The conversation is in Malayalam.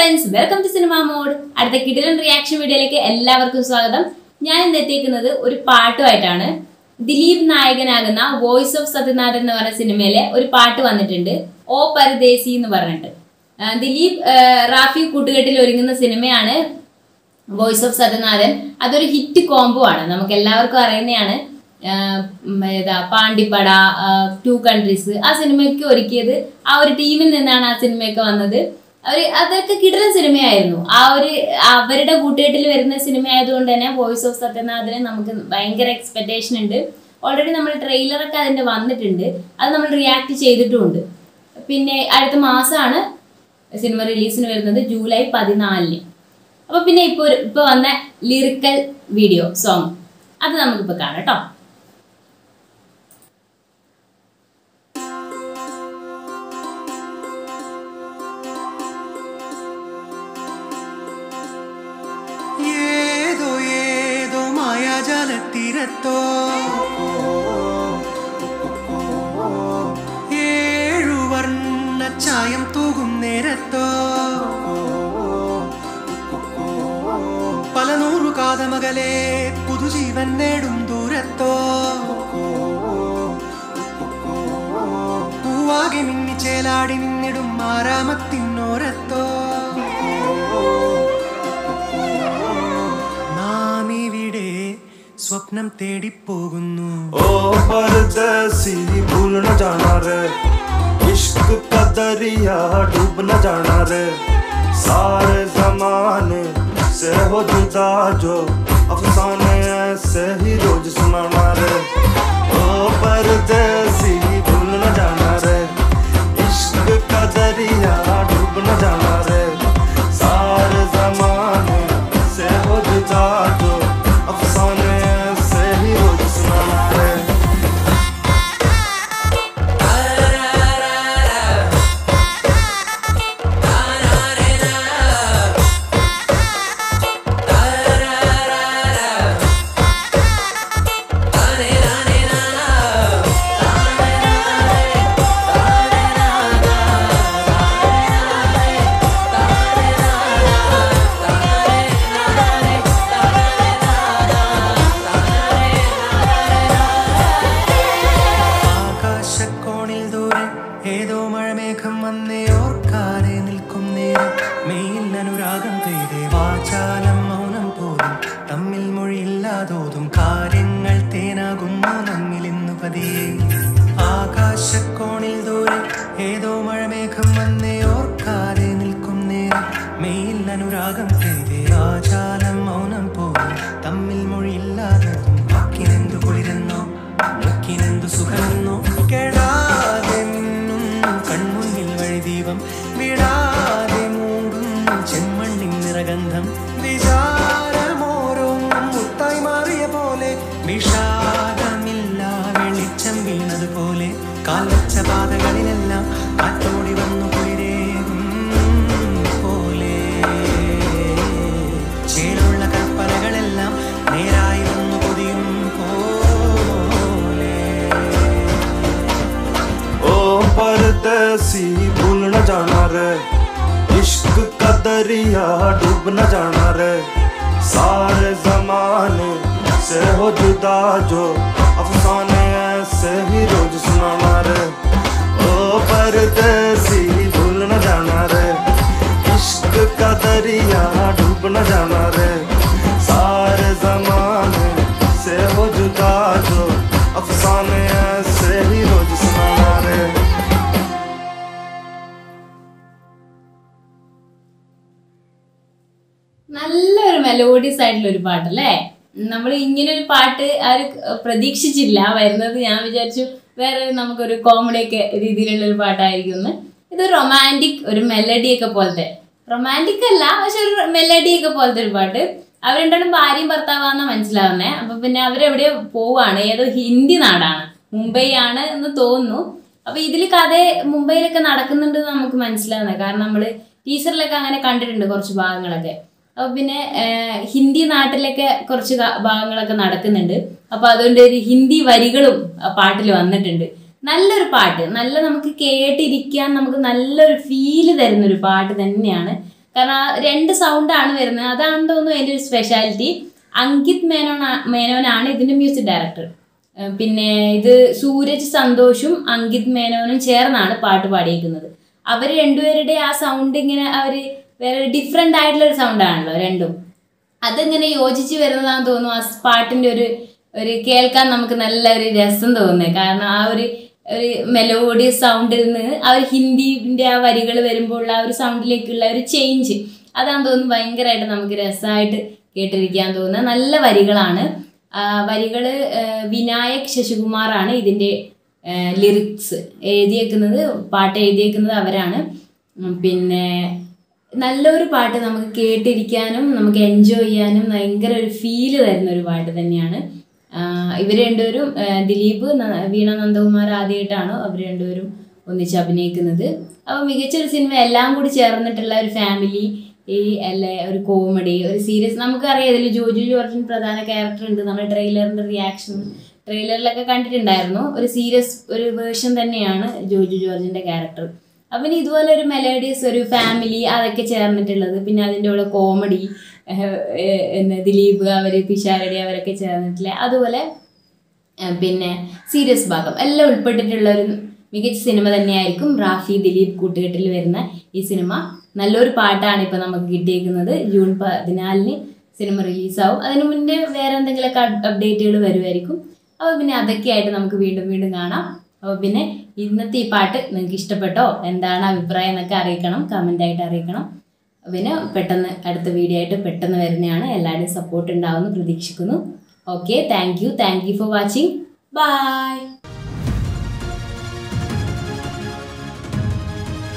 friends welcome to cinema mode അടുത്ത കിടിലൻ റിയാക്ഷൻ വീഡിയോയിലേക്ക് എല്ലാവർക്കും സ്വാഗതം ഞാൻ ഇന്ന് എത്തിയിരിക്കുന്നത് ഒരു പാട്ടുമായിട്ടാണ് ദിലീപ് നായകനാകുന്ന വോയിസ് ഓഫ് സത്യനാഥൻ എന്ന് പറഞ്ഞ സിനിമയിലെ ഒരു പാട്ട് വന്നിട്ടുണ്ട് ഓ പരദേശി എന്ന് പറഞ്ഞിട്ട് ആ, ദിലീപ് ആ, റാഫി കൂട്ടുകെട്ടിൽ ഒരുങ്ങുന്ന സിനിമയാണ് വോയിസ് ഓഫ് സത്യനാഥൻ അതൊരു ഹിറ്റ് കോംബോ ആണ് നമുക്ക് എല്ലാവർക്കും അറിയുന്നതാണ് ആഹ് ഉം ഏതാ പാണ്ടിപ്പട ടു കൺട്രീസ് ആ സിനിമയ്ക്ക് ഒരുക്കിയത് ആ ഒരു ടീമിൽ നിന്നാണ് ആ സിനിമയൊക്കെ വന്നത് അവർ അതൊക്കെ കിടലൻ സിനിമയായിരുന്നു ആ ഒരു അവരുടെ കൂട്ടുകെട്ടിൽ വരുന്ന സിനിമ ആയതുകൊണ്ട് തന്നെ വോയിസ് ഓഫ് സത്യനാഥന് നമുക്ക് ഭയങ്കര എക്സ്പെക്ടേഷൻ ഉണ്ട് ഓൾറെഡി നമ്മൾ ട്രെയിലറൊക്കെ അതിൻ്റെ വന്നിട്ടുണ്ട് അത് നമ്മൾ റിയാക്ട് ചെയ്തിട്ടുമുണ്ട് പിന്നെ അടുത്ത മാസമാണ് സിനിമ റിലീസിന് വരുന്നത് ജൂലൈ പതിനാലിന് അപ്പൊ പിന്നെ ഇപ്പൊ ഒരു- ഇപ്പൊ വന്ന ലിറിക്കൽ വീഡിയോ സോങ് അത് നമുക്കിപ്പോ കാണാം കേട്ടോ ഏതോ ഏതോ മായാജാലത്തീരത്തോ ഏഴു വർണ്ണ ചായം തൂകും നേരത്തോ പല നൂറു കാതമകലെ പുതുജീവൻ നേടും ദൂരത്തോ പൂവാകെ മിന്നിച്ചേലാടി നിന്നിടും മാരാമത്തിനോരത്തോ നാം ഇവിടെ സ്വപ്നം തേടിപ്പോകുന്നു ओ परदेसी भूल न जाना रे इश्क का दरिया डूब न जाना रे सारे जमाने से हो जुदा जो अफसाने ऐसे ही रोज सुनाना रे ओ परदेसी भूल न जाना रे इश्क का दरिया डूब न जाना रे सारे जमाने से हो जुदा जो अफसाने ऐसे ही रोज सुनाना रे ആകാശക്കോണിൽ ദൂരെ ഏതോ മഴമേഘം വന്നേ ഓർക്കാതെ നിൽക്കും നേരം മെയിൽ അനുരാഗം പെയ്തേ വാചാലം മൗനം പോലും തമ്മിൽ മൊഴിയില്ലാതോതും കാര്യങ്ങൾ തേനാകുന്നു നമ്മിൽ ഇന്നു പതിയെ ആകാശക്കോണിൽ ദൂരെ ഏതോ മഴമേഘം വന്നേ ഓർക്കാതെ നിൽക്കും നേരം മെയിൽ അനുരാഗം പെയ്തേ വാചാലം മൗനം പോലും തമ്മിൽ മൊഴിയില്ലാതോതും വാക്കിനെന്തു കുളിരെന്നോ മുക്കിനെന്തു സുഖമെന്നോ കേടാതെ മിന്നുന്നു കൺമുന്നിൽ വഴിദീപം വിടാതെ മൂടുന്നു ചെമ്മണ്ണിൻ നിറഗന്ധം വിചാരമോരോന്നും മുത്തായി മാറിയ പോലെ വിഷാദമില്ല വെളിച്ചം വീണതുപോലെ കാൽവച്ച പാതകളിലെല്ലാം കാറ്റോടി വന്നു കുളിരേകും പോലെ ചേലുള്ള കൽപ്പനകളെല്ലാം നേരായി വന്നു പൊതിയും പോലെ ओ परदेसी भूल न जाना रे इश्क का दरिया डूब न जाना रे सारे जमाने से हो जुदा जो अफसाने ऐसे ही रोज सुनाना रे ओ परदेसी भूल न जाना रे इश्क का दरिया डूब न जाना रे सारे जमाने से हो जुदा जो अफसाने ऐसे ही रोज सुनाना रे നല്ലൊരു മെലോഡിയസ് ആയിട്ടുള്ള ഒരു പാട്ടല്ലേ നമ്മൾ ഇങ്ങനെ ഒരു പാട്ട് ആരും പ്രതീക്ഷിച്ചില്ല വരുന്നത് ഞാൻ വിചാരിച്ചു വേറെ നമുക്കൊരു കോമഡി ഒക്കെ രീതിയിലുള്ള ഒരു പാട്ടായിരിക്കും എന്ന് ഇത് റൊമാൻറ്റിക് ഒരു മെലഡി ഒക്കെ പോലത്തെ റൊമാൻറ്റിക് അല്ല പക്ഷെ ഒരു മെലഡി ഒക്കെ പോലത്തെ ഒരു പാട്ട് അവരെന്താണ് ഭാര്യയും ഭർത്താവാന്നാ മനസ്സിലാവുന്നേ അപ്പൊ പിന്നെ അവരെവിടെയോ പോവാണ് ഏതോ ഹിന്ദി നാടാണ് മുംബൈ ആണ് എന്ന് തോന്നുന്നു അപ്പൊ ഇതിൽ കഥ മുംബൈയിലൊക്കെ നടക്കുന്നുണ്ട് എന്ന് നമുക്ക് മനസ്സിലാവുന്നത് കാരണം നമ്മള് ടീച്ചറിലൊക്കെ അങ്ങനെ കണ്ടിട്ടുണ്ട് കുറച്ച് ഭാഗങ്ങളൊക്കെ അപ്പൊ പിന്നെ ആഹ്, ഹിന്ദി നാട്ടിലൊക്കെ കുറച്ച് കാ- ഭാഗങ്ങളൊക്കെ നടക്കുന്നുണ്ട് അപ്പൊ അതുകൊണ്ട് ഒരു ഹിന്ദി വരികളും ആ പാട്ടിൽ വന്നിട്ടുണ്ട് നല്ലൊരു പാട്ട് നല്ല നമുക്ക് കേട്ടിരിക്കാൻ നമുക്ക് നല്ലൊരു ഫീല് തരുന്ന ഒരു പാട്ട് തന്നെയാണ് കാരണം ആ രണ്ട് സൗണ്ടാണ് വരുന്നത് അതാണ് തോന്നുന്നു അതിൻ്റെ ഒരു സ്പെഷ്യാലിറ്റി അങ്കിത് മേനോൻ മേനോനാണ് ഇതിൻ്റെ മ്യൂസിക് ഡയറക്ടർ ഏഹ് പിന്നെ ഇത് സൂരജ് സന്തോഷും അങ്കിത് മേനോനും ചേർന്നാണ് പാട്ട് പാടിയിരിക്കുന്നത് അവർ രണ്ടുപേരുടെ ആ സൗണ്ട് ഇങ്ങനെ അവർ വേറെ ഡിഫറെൻ്റ് ആയിട്ടുള്ള ഒരു സൗണ്ടാണല്ലോ രണ്ടും അതിങ്ങനെ യോജിച്ച് വരുന്നതാണെന്ന് തോന്നുന്നു ആ പാട്ടിൻ്റെ ഒരു ഒരു കേൾക്കാൻ നമുക്ക് നല്ല ഒരു രസം തോന്നുന്നത് കാരണം ആ ഒരു ഒരു മെലോഡി സൗണ്ടിൽ നിന്ന് ആ ഒരു ഹിന്ദിൻ്റെ ആ വരികൾ വരുമ്പോൾ ഉള്ള ആ ഒരു സൗണ്ടിലേക്കുള്ള ഒരു ചേഞ്ച് അതാന്ന് തോന്നുന്നു ഭയങ്കരമായിട്ട് നമുക്ക് രസമായിട്ട് കേട്ടിരിക്കാൻ തോന്നുന്നത് നല്ല വരികളാണ് വരികൾ വിനായക് ശശികുമാറാണ് ഇതിൻ്റെ ലിറിക്സ് എഴുതിയേക്കുന്നത് പാട്ട് എഴുതിയേക്കുന്നത് അവരാണ് ഉം, പിന്നെ നല്ലൊരു പാട്ട് നമുക്ക് കേട്ടിരിക്കാനും നമുക്ക് എൻജോയ് ചെയ്യാനും ഭയങ്കര ഒരു ഫീല് തരുന്ന ഒരു പാട്ട് തന്നെയാണ് ഇവർ രണ്ടുപേരും ആ, ദിലീപ് ന- വീണ നന്ദകുമാർ ആദ്യമായിട്ടാണ് അവർ രണ്ടുപേരും ഒന്നിച്ച് അഭിനയിക്കുന്നത് അപ്പോൾ മികച്ചൊരു സിനിമ എല്ലാം കൂടി ചേർന്നിട്ടുള്ള ഒരു ഫാമിലി ഈ അല്ലെ ഒരു കോമഡി ഒരു സീരിയസ് നമുക്കറിയാം ഇതിൽ ജോജു ജോർജിന് പ്രധാന ക്യാരക്ടർ ഉണ്ട് നമ്മൾ ട്രെയിലറിൻ്റെ റിയാക്ഷൻ ട്രെയിലറിലൊക്കെ കണ്ടിട്ടുണ്ടായിരുന്നു ഒരു സീരിയസ് ഒരു വേർഷൻ തന്നെയാണ് ജോജു ജോർജിൻ്റെ ക്യാരക്ടർ അപ്പം ഇനി ഇതുപോലെ ഒരു മെലഡിയസ് ഒരു ഫാമിലി അതൊക്കെ ചേർന്നിട്ടുള്ളത് പിന്നെ അതിൻ്റെ കൂടെ കോമഡി ദിലീപ് അവർ പിഷാരടി അവരൊക്കെ ചേർന്നിട്ടില്ല അതുപോലെ ഏഹ് പിന്നെ സീരിയസ് ഭാഗം എല്ലാം ഉൾപ്പെട്ടിട്ടുള്ള ഒരു മികച്ച സിനിമ തന്നെയായിരിക്കും റാഫി ദിലീപ് കൂട്ടുകെട്ടിൽ വരുന്ന ഈ സിനിമ നല്ലൊരു പാട്ടാണ് ഇപ്പോൾ നമുക്ക് കിട്ടിയിരിക്കുന്നത് ജൂൺ പതിനാലിന് സിനിമ റിലീസാവും അതിന് മുന്നേ വേറെ എന്തെങ്കിലുമൊക്കെ അപ്ഡേറ്റുകൾ വരുമായിരിക്കും അപ്പോൾ പിന്നെ അതൊക്കെയായിട്ട് നമുക്ക് വീണ്ടും വീണ്ടും കാണാം അപ്പോൾ പിന്നെ ഇന്നത്തെ ഈ പാട്ട് നിങ്ങൾക്ക് ഇഷ്ടപ്പെട്ടോ എന്താണ് അഭിപ്രായം എന്നൊക്കെ അറിയിക്കണം കമൻ്റായിട്ട് അറിയിക്കണം പിന്നെ പെട്ടെന്ന് അടുത്ത വീഡിയോ ആയിട്ട് പെട്ടെന്ന് വരുന്നതാണ് എല്ലാവരുടെയും സപ്പോർട്ട് ഉണ്ടാവുമെന്ന് പ്രതീക്ഷിക്കുന്നു okay thank you thank you for watching by